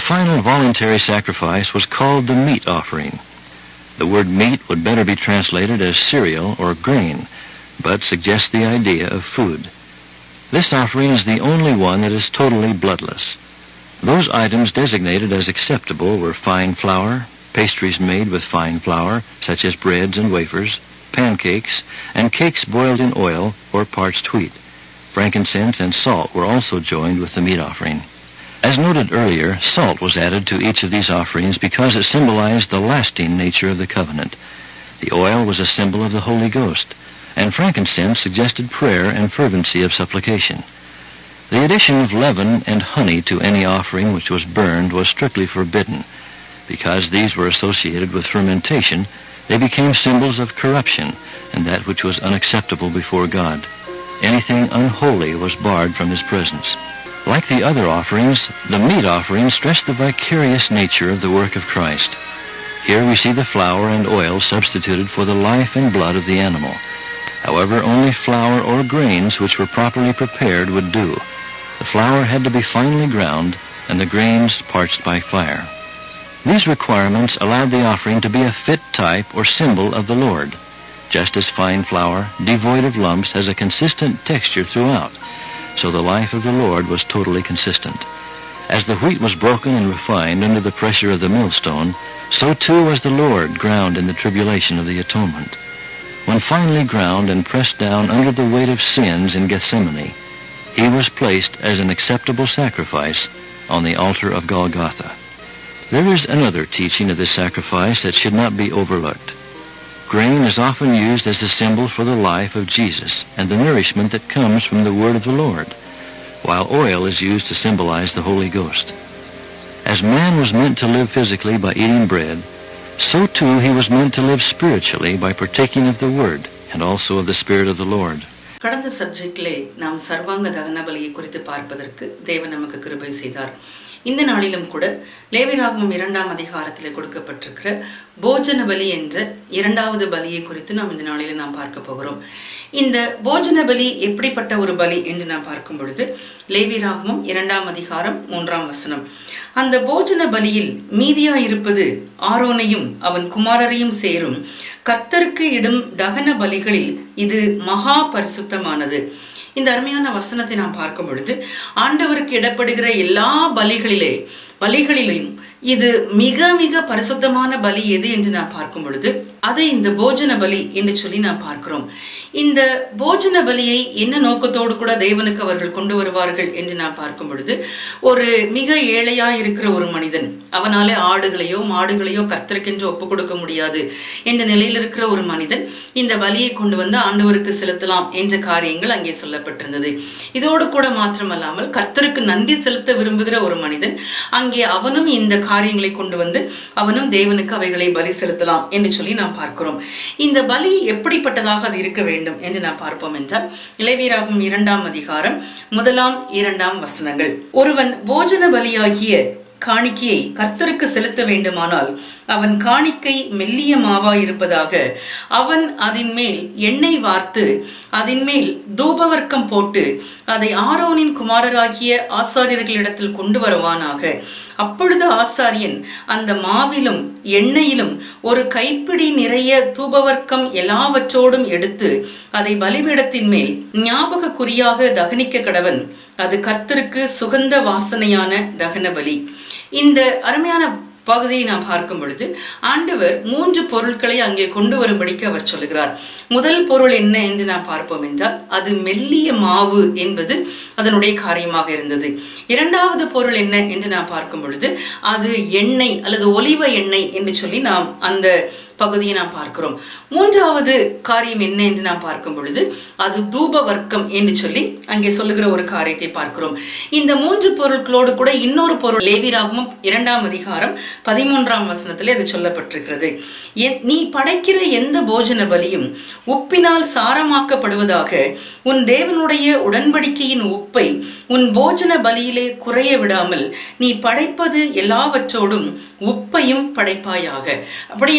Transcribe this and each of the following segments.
final voluntary sacrifice was called the meat offering. The word meat would better be translated as cereal or grain, but suggests the idea of food. This offering is the only one that is totally bloodless. Those items designated as acceptable were fine flour, pastries made with fine flour, such as breads and wafers, pancakes, and cakes boiled in oil or parched wheat. Frankincense and salt were also joined with the meat offering. As noted earlier, salt was added to each of these offerings because it symbolized the lasting nature of the covenant. The oil was a symbol of the Holy Ghost, and frankincense suggested prayer and fervency of supplication. The addition of leaven and honey to any offering which was burned was strictly forbidden. Because these were associated with fermentation, they became symbols of corruption and that which was unacceptable before God. Anything unholy was barred from his presence. Like the other offerings, the meat offering stressed the vicarious nature of the work of Christ. Here we see the flour and oil substituted for the life and blood of the animal. However, only flour or grains which were properly prepared would do. The flour had to be finely ground and the grains parched by fire. These requirements allowed the offering to be a fit type or symbol of the Lord. Just as fine flour, devoid of lumps, has a consistent texture throughout, so the life of the Lord was totally consistent. As the wheat was broken and refined under the pressure of the millstone, so too was the Lord ground in the tribulation of the atonement. When finely ground and pressed down under the weight of sins in Gethsemane, he was placed as an acceptable sacrifice on the altar of Golgotha. There is another teaching of this sacrifice that should not be overlooked. Grain is often used as a symbol for the life of Jesus and the nourishment that comes from the word of the Lord, while oil is used to symbolize the Holy Ghost. As man was meant to live physically by eating bread, so too he was meant to live spiritually by partaking of the word and also of the Spirit of the Lord. கடந்த சப்ஜெக்டிலே நாம் சர்வாங்க தகன பலியை குறித்து பார்ப்பதற்கு தேவன் நமக்கு கிருபை செய்தார் இந்த நாளிலும் கூட லேவிராகமம் இரண்டாம் அதிகாரத்தில் கொடுக்கப்பட்டிருக்கிற போஜன பலி என்ற இரண்டாவது பலியை குறித்து நாம் இந்த நாளில் நாம் பார்க்க போகிறோம் இந்த போஜன பலி எப்படிப்பட்ட ஒரு பலி என்று நாம் பார்க்கும் பொழுது லேவிராகமம் இரண்டாம் அதிகாரம் மூன்றாம் வசனம் அந்த போஜன பலியில் மீதியா இருப்பது ஆரோனையும் அவன் குமாரரையும் சேரும் கர்த்தருக்கு இடும் தகன பலிகளில் இது மகா பரிசுத்தமானது இந்த அருமையான வசனத்தை நாம் பார்க்கும் பொழுது ஆண்டவருக்கு இடப்படுகிற எல்லா பலிகளிலே பலிகளிலையும் இது மிக மிக பரிசுத்தமான பலி எது என்று நாம் பார்க்கும் பொழுது அதை இந்த போஜன பலி என்று சொல்லி நாம் பார்க்கிறோம் இந்த போஜன பலியை என்ன நோக்கத்தோடு கூட தேவனுக்கு அவர்கள் கொண்டு வருவார்கள் என்று நாம் பார்க்கும் பொழுது ஒரு மிக ஏழையா இருக்கிற ஒரு மனிதன் அவனாலே ஆடுகளையோ மாடுகளையோ கர்த்தருக்கென்று ஒப்பு கொடுக்க முடியாது என்ற நிலையில் இருக்கிற ஒரு மனிதன் இந்த பலியை கொண்டு வந்து ஆண்டவருக்கு செலுத்தலாம் என்ற காரியங்கள் அங்கே சொல்லப்பட்டிருந்தது இதோடு கூட மாத்திரமல்லாமல் கர்த்தருக்கு நன்றி செலுத்த விரும்புகிற ஒரு மனிதன் அங்கே அவனும் இந்த காரியங்களை கொண்டு வந்து அவனும் தேவனுக்கு அவைகளை பலி செலுத்தலாம் என்று சொல்லி நாம் பார்க்கிறோம் இந்த பலி எப்படிப்பட்டதாக அது இருக்க வேண்டும் என்று நாம் பார்ப்போம் என்றால் இளைவீராகும் இரண்டாம் அதிகாரம் முதலாம் இரண்டாம் வசனங்கள் ஒருவன் போஜன பலியாகிய காணிக்கையை கர்த்தருக்கு செலுத்த வேண்டுமானால் அவன் காணிக்கை மெல்லிய மாவாயிருப்பதாக அவன் அதன் மேல் எண்ணெய் வார்த்து அதன் மேல் தூபவர்க்கம் போட்டு அதை ஆரோனின் குமாரராகிய ஆசாரியர்களிடத்தில் கொண்டு வருவானாக அப்பொழுது ஆசாரியன் அந்த மாவிலும் எண்ணெயிலும் ஒரு கைப்பிடி நிறைய தூபவர்க்கம் எல்லாவற்றோடும் எடுத்து அதை பலிபீடத்தின் மேல் ஞாபக குறியாக தகனிக்க கடவன் அது கர்த்தருக்கு சுகந்த வாசனையான தகன பலி இந்த அருமையான பகுதியை நாம் பார்க்கும் பொழுது ஆண்டவர் மூன்று பொருட்களை அங்கே கொண்டு வரும்படிக்கு அவர் சொல்லுகிறார் முதல் பொருள் என்ன என்று நாம் பார்ப்போம் என்றால் அது மெல்லிய மாவு என்பது அதனுடைய காரியமாக இருந்தது இரண்டாவது பொருள் என்ன என்று நாம் பார்க்கும் பொழுது அது எண்ணெய் அல்லது ஒலிவ எண்ணெய் என்று சொல்லி நாம் அந்த பகுதியை நாம் பார்க்கிறோம் மூன்றாவது காரியம் என்ன என்று நாம் பார்க்கும் பொழுது அது தூப வர்க்கம் என்று சொல்லி அங்கே சொல்லுகிற ஒரு காரியத்தை பார்க்கிறோம் இந்த மூன்று பொருட்களோடு கூட இன்னொரு பொருள் லேவிராகமும் இரண்டாம் அதிகாரம் பதிமூன்றாம் வசனத்திலே அது சொல்லப்பட்டிருக்கிறது நீ படைக்கிற எந்த போஜன பலியும் உப்பினால் சாரமாக்கப்படுவதாக உன் தேவனுடைய உடன்படிக்கையின் உப்பை உன் போஜன பலியிலே குறைய விடாமல் நீ படைப்பது எல்லாவற்றோடும் உப்பையும் படைப்பாயாக அப்படியானால்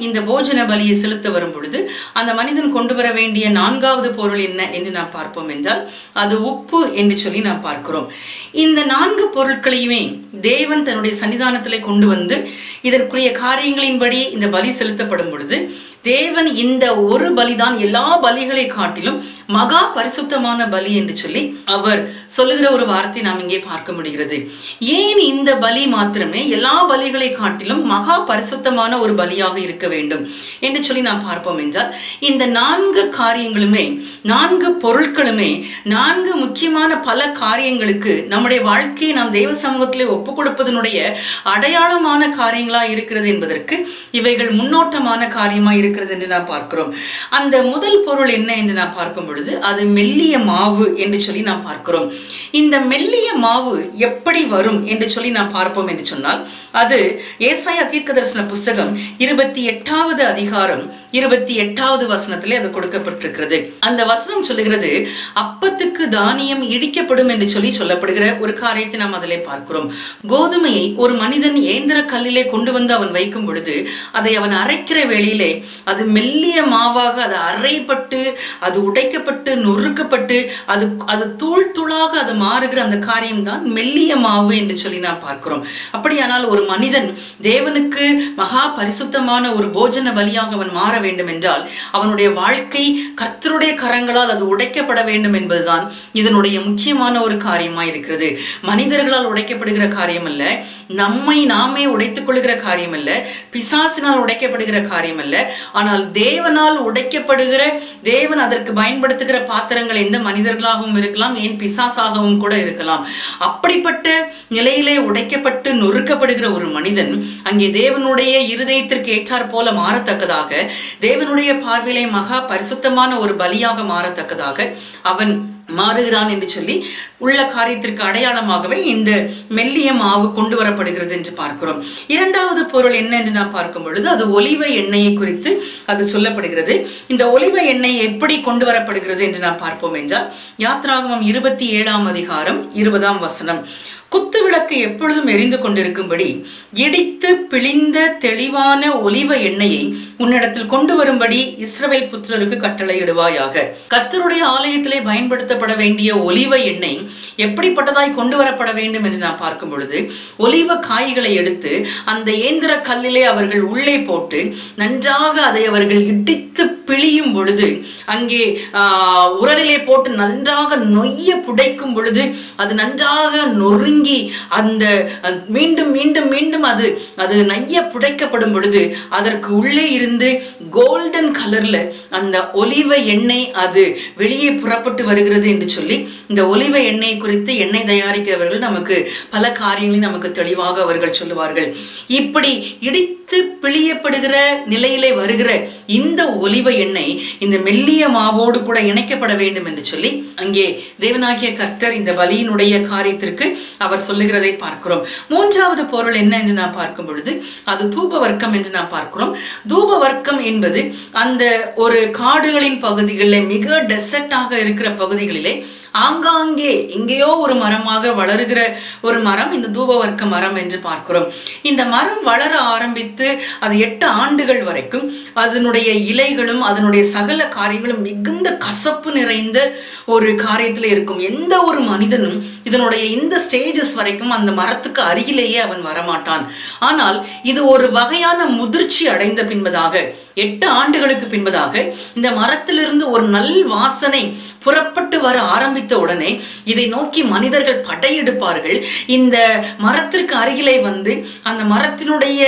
இந்த போஜன பலியை செலுத்த வரும் பொழுது அந்த மனிதன் கொண்டு வர வேண்டிய நான்காவது பொருள் என்ன என்று நாம் பார்ப்போம் என்றால் அது உப்பு என்று சொல்லி நாம் பார்க்கிறோம் இந்த நான்கு பொருட்களையுமே தேவன் தன்னுடைய சன்னிதானத்திலே கொண்டு வந்து இதற்குரிய காரியங்களின்படி இந்த பலி செலுத்தப்படும் பொழுது தேவன் இந்த ஒரு பலிதான் எல்லா பலிகளை காட்டிலும் மகா பரிசுத்தமான பலி என்று சொல்லி அவர் சொல்லுகிற ஒரு வார்த்தை நாம் இங்கே பார்க்க முடிகிறது ஏன் இந்த பலி மாத்திரமே எல்லா பலிகளை காட்டிலும் மகா பரிசுத்தமான ஒரு பலியாக இருக்க வேண்டும் என்று சொல்லி நாம் பார்ப்போம் என்றால் இந்த நான்கு காரியங்களுமே நான்கு பொருட்களுமே நான்கு முக்கியமான பல காரியங்களுக்கு நம்முடைய வாழ்க்கையை நாம் தெய்வ சமூகத்திலே ஒப்பு கொடுப்பதனுடைய அடையாளமான காரியங்களா இருக்கிறது என்பதற்கு இவைகள் முன்னோட்டமான காரியமா இருக்கிறது என்று நாம் பார்க்கிறோம் அந்த முதல் பொருள் என்ன என்று நாம் பார்க்கும் பொழுது அது மெல்லிய மாவு என்று சொல்லி நாம் பார்க்கிறோம் இந்த மெல்லிய மாவு எப்படி வரும் என்று சொல்லி நாம் பார்ப்போம் என்று சொன்னால் அது ஏசாயா தீர்க்க தரிசன புஸ்தகம் இருபத்தி எட்டாவது அதிகாரம் இருபத்தி எட்டாவது வசனத்திலே அது கொடுக்கப்பட்டிருக்கிறது அந்த வசனம் சொல்லுகிறது அப்பத்துக்கு தானியம் இடிக்கப்படும் என்று சொல்லி சொல்லப்படுகிற ஒரு காரியத்தை நாம் அதிலே பார்க்கிறோம் கோதுமையை ஒரு மனிதன் ஏந்திர கல்லிலே கொண்டு வந்து அவன் வைக்கும் பொழுது அதை அவன் அரைக்கிற வேளையிலே அது மெல்லிய மாவாக அது அரைப்பட்டு அது உடைக்கப்பட்டு நொறுக்கப்பட்டு அது அது தூள் தூளாக அது மாறுகிற அந்த காரியம்தான் மெல்லிய மாவு என்று சொல்லி நாம் பார்க்கிறோம் அப்படியானால் ஒரு மனிதன் தேவனுக்கு மகா பரிசுத்தமான ஒரு போஜன பலியாக அவன் மாற வேண்டும் என்றால் அவனுடைய வாழ்க்கை கர்த்தருடைய கரங்களால் அது உடைக்கப்பட வேண்டும் என்பதுதான் இதனுடைய முக்கியமான ஒரு காரியமாய் இருக்கிறது மனிதர்களால் உடைக்கப்படுகிற காரியம் அல்ல நம்மை நாமே உடைத்துக் கொள்கிற காரியம் அல்ல பிசாசினால் உடைக்கப்படுகிற காரியம் அல்ல ஆனால் தேவனால் உடைக்கப்படுகிற தேவன் அதற்கு பயன்படுத்துகிற பாத்திரங்கள் எந்த மனிதர்களாகவும் இருக்கலாம் ஏன் பிசாசாகவும் கூட இருக்கலாம் அப்படிப்பட்ட நிலையிலே உடைக்கப்பட்டு நொறுக்கப்படுகிற ஒரு மனிதன் அங்கே தேவனுடைய இருதயத்திற்கு ஏற்றாற் போல மாறத்தக்கதாக தேவனுடைய பார்வையிலே மகா பரிசுத்தமான ஒரு பலியாக மாறத்தக்கதாக அவன் மாறுகிறான் என்று சொல்லி உள்ள காரியத்திற்கு அடையாளமாகவே இந்த மெல்லிய மாவு கொண்டு வரப்படுகிறது என்று பார்க்கிறோம் இரண்டாவது பொருள் என்ன என்று நாம் பார்க்கும் பொழுது அது ஒலிவ எண்ணெயை குறித்து அது சொல்லப்படுகிறது இந்த ஒலிவ எண்ணெய் எப்படி கொண்டு வரப்படுகிறது என்று நாம் பார்ப்போம் என்றால் யாத்ராகமம் இருபத்தி ஏழாம் அதிகாரம் இருபதாம் வசனம் குத்து விளக்கு எப்பொழுதும் எரிந்து கொண்டிருக்கும்படி இடித்து பிழிந்த தெளிவான ஒலிவ எண்ணெயை உன்னிடத்தில் கொண்டு வரும்படி இஸ்ரவேல் புத்திரருக்கு கட்டளையிடுவாயாக கர்த்தருடைய ஆலயத்திலே பயன்படுத்தப்பட வேண்டிய ஒலிவ எண்ணெய் எப்படிப்பட்டதாய் கொண்டு வரப்பட வேண்டும் என்று நான் பார்க்கும் பொழுது ஒலிவ காய்களை எடுத்து அந்த ஏந்திர கல்லிலே அவர்கள் உள்ளே போட்டு நன்றாக அதை அவர்கள் இடித்து பிழியும் பொழுது அங்கே ஆஹ், உரலிலே போட்டு நன்றாக நொய்ய புடைக்கும் பொழுது அது நன்றாக நொறுங்கி அந்த அஹ், மீண்டும் மீண்டும் மீண்டும் அது அது நைய புடைக்கப்படும் பொழுது அதற்கு உள்ளே இருந்து கோல்டன் கலர்ல அந்த ஒலிவ எண்ணெய் அது வெளியே புறப்பட்டு வருகிறது என்று சொல்லி இந்த ஒலிவ எண்ணெய் குறித்து எண்ணெய் தயாரிக்கிறவர்கள் நமக்கு பல காரியங்களையும் நமக்கு தெளிவாக அவர்கள் சொல்லுவார்கள் இப்படி இடித்து பிழியப்படுகிற நிலையிலே வருகிற இந்த ஒலிவ எண்ணெய் இந்த மெல்லிய மாவோடு கூட இணைக்கப்பட வேண்டும் என்று சொல்லி அங்கே தேவனாகிய கர்த்தர் இந்த பலியினுடைய காரியத்திற்கு அவர் சொல்லுகிறதை பார்க்கிறோம் மூன்றாவது பொருள் என்ன என்று நாம் பார்க்கும் பொழுது அது தூப வர்க்கம் என்று நாம் பார்க்கிறோம் தூப வர்க்கம் என்பது அந்த ஒரு காடுகளின் பகுதிகளில் மிக டெசர்ட்டாக இருக்கிற பகுதிகளிலே ஆங்காங்கே எங்கேயோ ஒரு மரமாக வளருகிற ஒரு மரம் இந்த தூபவர்க்க மரம் என்று பார்க்கிறோம் இந்த மரம் வளர ஆரம்பித்து அது எட்டு ஆண்டுகள் வரைக்கும் அதனுடைய இலைகளும் அதனுடைய சகல காரியங்களும் மிகுந்த கசப்பு நிறைந்த ஒரு காரியத்தில் இருக்கும் எந்த ஒரு மனிதனும் இதனுடைய இந்த ஸ்டேஜஸ் வரைக்கும் அந்த மரத்துக்கு அருகிலேயே அவன் வரமாட்டான் ஆனால் இது ஒரு வகையான முதிர்ச்சி அடைந்த பின்பதாக எட்டு ஆண்டுகளுக்கு பின்பதாக இந்த மரத்திலிருந்து ஒரு நல் வாசனை புறப்பட்டு வர ஆரம்பித்த உடனே இதை நோக்கி மனிதர்கள் படையெடுப்பார்கள் இந்த மரத்திற்கு அருகிலே வந்து அந்த மரத்தினுடைய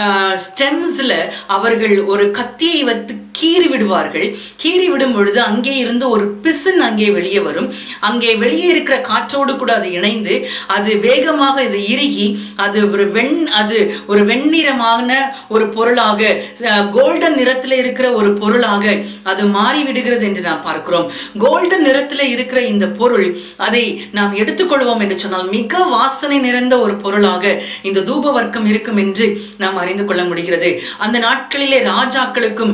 ஸ்டெம்ஸ்ல அவர்கள் ஒரு கத்தியை வைத்து கீறி விடுவார்கள் கீறி விடும் பொழுது அங்கே இருந்து ஒரு பிசின் அங்கே வெளியே வரும் அங்கே வெளியே இருக்கிற காற்றோடு கூட அது இணைந்து அது வேகமாக இது இறுகி அது ஒரு வெண் அது ஒரு வெண்ணிறமான ஒரு பொருளாக கோல்டன் நிறத்தில் இருக்கிற ஒரு பொருளாக அது மாறி விடுகிறது என்று நாம் பார்க்கிறோம் கோல்டன் நிறத்தில் இருக்கிற இந்த பொருள் அதை நாம் எடுத்துக்கொள்வோம் என்று சொன்னால் மிக வாசனை நிறைந்த ஒரு பொருளாக இந்த தூப வர்க்கம் இருக்கும் என்று நாம் அறிந்து கொள்ள முடிகிறது அந்த நாட்களிலே ராஜாக்களுக்கும் புற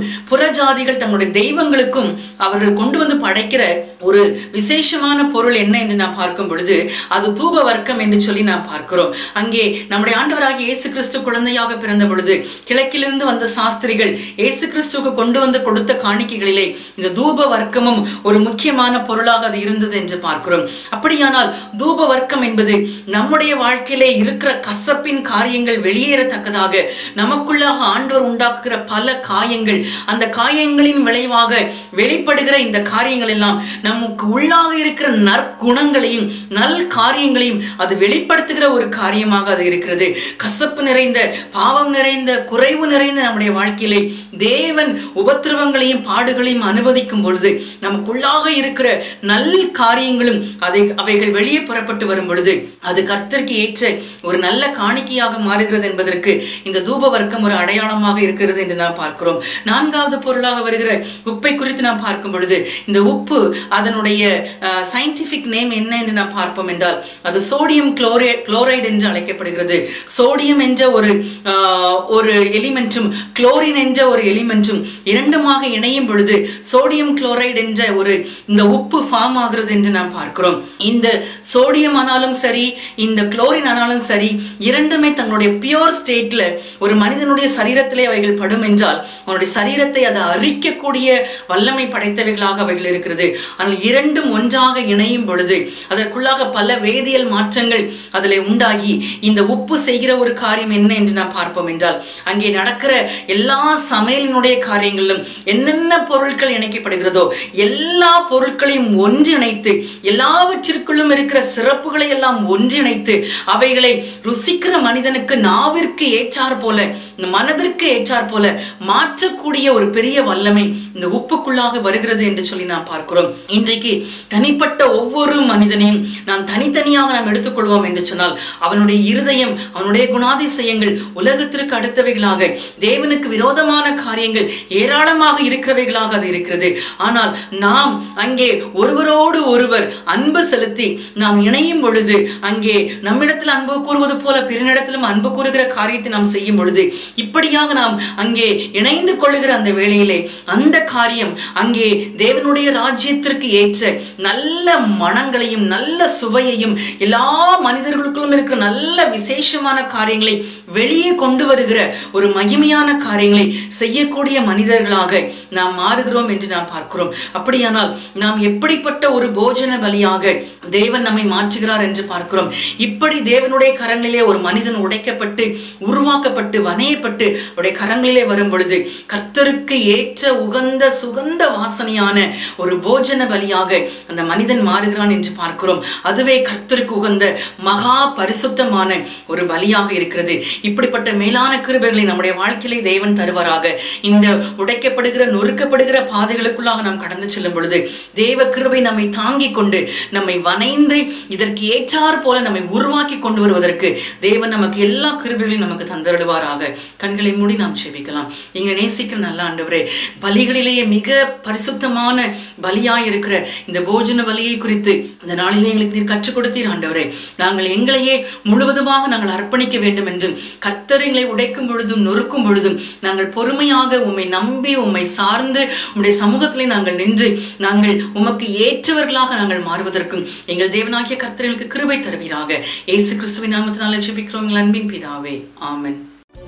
புறஜாதிகள் தங்களுடைய தெய்வங்களுக்கும் அவர்கள் கொண்டு வந்து படைக்கிற ஒரு விசேஷமான பொருள் என்ன என்று நாம் பார்க்கும் பொழுது அது தூப வர்க்கம் என்று சொல்லி நாம் பார்க்கிறோம் அங்கே நம்முடைய ஆண்டவராகிய இயேசு கிறிஸ்து குழந்தையாக பிறந்த பொழுது கிழக்கிலிருந்து வந்த சாஸ்திரிகள் இயேசு கிறிஸ்துவுக்கு கொண்டு வந்து கொடுத்த காணிக்கைகளிலே இந்த தூப வர்க்கமும் ஒரு முக்கியமான பொருளாக அது இருந்தது என்று பார்க்கிறோம் அப்படியானால் தூப வர்க்கம் என்பது நம்முடைய வாழ்க்கையிலே இருக்கிற கசப்பின் காரியங்கள் வெளியேறத்தக்கதாக நமக்குள்ளாக ஆண்டவர் உண்டாக்குகிற பல காயங்கள் அந்த காயங்களின் விளைவாக வெளிப்படுகிற இந்த காரியங்கள் எல்லாம் நமக்கு உள்ளாக இருக்கிற நற்குணங்களையும் நல் காரியங்களையும் அது வெளிப்படுத்துகிற ஒரு காரியமாக அது இருக்கிறது கசப்பு நிறைந்த பாவம் நிறைந்த குறைவு நிறைந்த நம்முடைய வாழ்க்கையிலே தேவன் உபத்திரவங்களையும் பாடுகளையும் அனுமதிக்கும் பொழுது நமக்குள்ளாக இருக்கிற நல் காரியங்களும் அதை அவைகள் வெளியே புறப்பட்டு வரும் பொழுது அது கர்த்தருக்கு ஏற்ற ஒரு நல்ல காணிக்கையாக மாறுகிறது என்பதற்கு இந்த தூப வர்க்கம் ஒரு அடையாளமாக இருக்கிறது என்று நாம் பார்க்கிறோம் நான்காவது பொருளாக வருகிற உப்பை குறித்து நாம் பார்க்கும் பொழுது இந்த உப்பு அதனுடைய சயின்டிபிக் நேம் என்ன என்று நாம் பார்ப்போம் என்றால் அது சோடியம் குளோரை குளோரைடு என்று அழைக்கப்படுகிறது சோடியம் என்ற ஒரு ஆஹ், ஒரு எலிமெண்ட்டும் குளோரின் என்ற ஒரு எலிமெண்ட்டும் இரண்டுமாக இணையும் பொழுது சோடியம் குளோரைடு என்ற ஒரு இந்த உப்பு ஃபார்ம் ஆகிறது என்று நாம் பார்க்கிறோம் இந்த சோடியம் ஆனாலும் சரி இந்த குளோரின் ஆனாலும் சரி இரண்டுமே தங்களுடைய பியோர் ஸ்டேட்ல ஒரு மனிதனுடைய சரீரத்திலே அவைகள் படும் என்றால் அவனுடைய சரீரத்தை அதை அரிக்கக்கூடிய வல்லமை படைத்தவைகளாக அவைகள் இருக்கிறது ஆனால் இரண்டும் ஒன்றாக இணையும் பொழுது அதற்குள்ளாக பல வேதியியல் மாற்றங்கள் அதில் உண்டாகி இந்த உப்பு செய்கிற ஒரு காரியம் என்ன என்று நாம் பார்ப்போம் என்றால் அங்கே நடக்கிற எல்லா சமையலினுடைய காரியங்களிலும் என்னென்ன பொருட்கள் இணைக்கப்படுகிறதோ எல்லா பொருட்களையும் ஒன்றிணைத்து எல்லாவற்றிற்குள்ளும் இருக்கிற சிறப்புகளை எல்லாம் ஒன்றிணைத்து அவைகளை ருசிக்கிற மனிதனுக்கு நாவிற்கு ஏற்றார் போல இந்த மனதிற்கு ஏற்றார் போல மாற்றக்கூடிய ஒரு பெரிய வல்லமை இந்த உப்புக்குள்ளாக வருகிறது என்று சொல்லி நாம் பார்க்கிறோம் இன்றைக்கு தனிப்பட்ட ஒவ்வொரு மனிதனையும் நாம் தனித்தனியாக நாம் எடுத்துக்கொள்வோம் என்று சொன்னால் அவனுடைய இருதயம் அவனுடைய குணாதிசயங்கள் உலகத்திற்கு அடுத்தவைகளாக தேவனுக்கு விரோதமான காரியங்கள் ஏராளமாக இருக்கிறவைகளாக அது இருக்கிறது ஆனால் நாம் அங்கே ஒருவரோடு ஒருவர் அன்பு செலுத்தி நாம் இணையும் பொழுது அங்கே நம்மிடத்தில் அன்பு கூறுவது போல பிறனிடத்திலும் அன்பு கூறுகிற காரியத்தை நாம் செய்யும் பொழுது இப்படியாக நாம் அங்கே இணைந்து கொள்ளுகிற அந்த வேளையிலே அந்த காரியம் அங்கே தேவனுடைய ராஜ்யத்திற்கு ஏற்ற நல்ல மனங்களையும் நல்ல சுவையையும் எல்லா மனிதர்களுக்குள்ளும் இருக்கிற நல்ல விசேஷமான காரியங்களை வெளியே கொண்டு வருகிற ஒரு மகிமையான காரியங்களை செய்யக்கூடிய மனிதர்களாக நாம் மாறுகிறோம் என்று நாம் பார்க்கிறோம் அப்படியானால் நாம் எப்படிப்பட்ட ஒரு போஜன பலியாக தேவன் நம்மை மாற்றுகிறார் என்று பார்க்கிறோம் இப்படி தேவனுடைய கரங்களிலே ஒரு மனிதன் உடைக்கப்பட்டு உருவாக்கப்பட்டு வனையப்பட்டு அவருடைய கரங்களிலே வரும் பொழுது கர்த்தருக்கு ஏற்ற உகந்த சுகந்த வாசனையான ஒரு போஜன பலியாக அந்த மனிதன் மாறுகிறான் என்று பார்க்கிறோம் அதுவே கர்த்தருக்கு உகந்த மகா பரிசுத்தமான ஒரு பலியாக இருக்கிறது இப்படிப்பட்ட மேலான கிருபைகளை நம்முடைய வாழ்க்கையிலே தேவன் தருவாராக இந்த உடைக்கப்படுகிற நொறுக்கப்படுகிற பாதைகளுக்குள்ளாக நாம் கடந்து செல்லும் பொழுது தேவ கிருபை நம்மை தாங்கிக் கொண்டு நம்மை வனைந்து இதற்கு ஏற்றார் போல நம்மை உருவாக்கி கொண்டு வருவதற்கு தேவன் நமக்கு எல்லா கிருபைகளையும் நமக்கு தந்தருடுவாராக கண்களை மூடி நாம் செபிக்கலாம் எங்களை நேசிக்கிற நல்ல ஆண்டவரே பலிகளிலேயே மிக பரிசுத்தமான பலியாய் இருக்கிற இந்த போஜன பலியை குறித்து இந்த நாளிலே எங்களுக்கு நீர் கற்றுக் கொடுத்தீர் ஆண்டவரே நாங்கள் எங்களையே முழுவதுமாக நாங்கள் அர்ப்பணிக்க வேண்டும் என்றும் கர்த்தர் எங்களை உடைக்கும் பொழுதும் நொறுக்கும் பொழுதும் நாங்கள் பொறுமையாக உம்மை நம்பி உம்மை சார்ந்து உம்முடைய சமூகத்திலே நாங்கள் நின்று நாங்கள் உமக்கு ஏற்றவர்களாக நாங்கள் மாறுவதற்கும் எங்கள் தேவனாகிய கர்த்தர்களுக்கு கிருபை தருவீராக இயேசு கிறிஸ்துவின் நாமத்தினால ஜெபிக்கிறோம் எங்கள் அன்பின் பிதாவே ஆமென்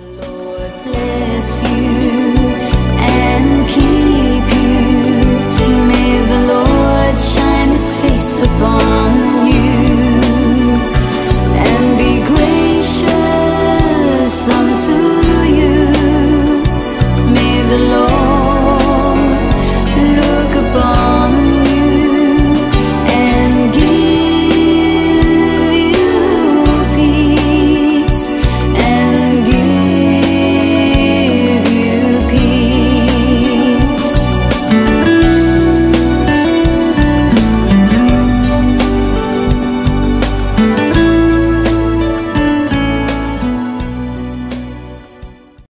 Lord bless you and keep you. May the Lord shine his face upon you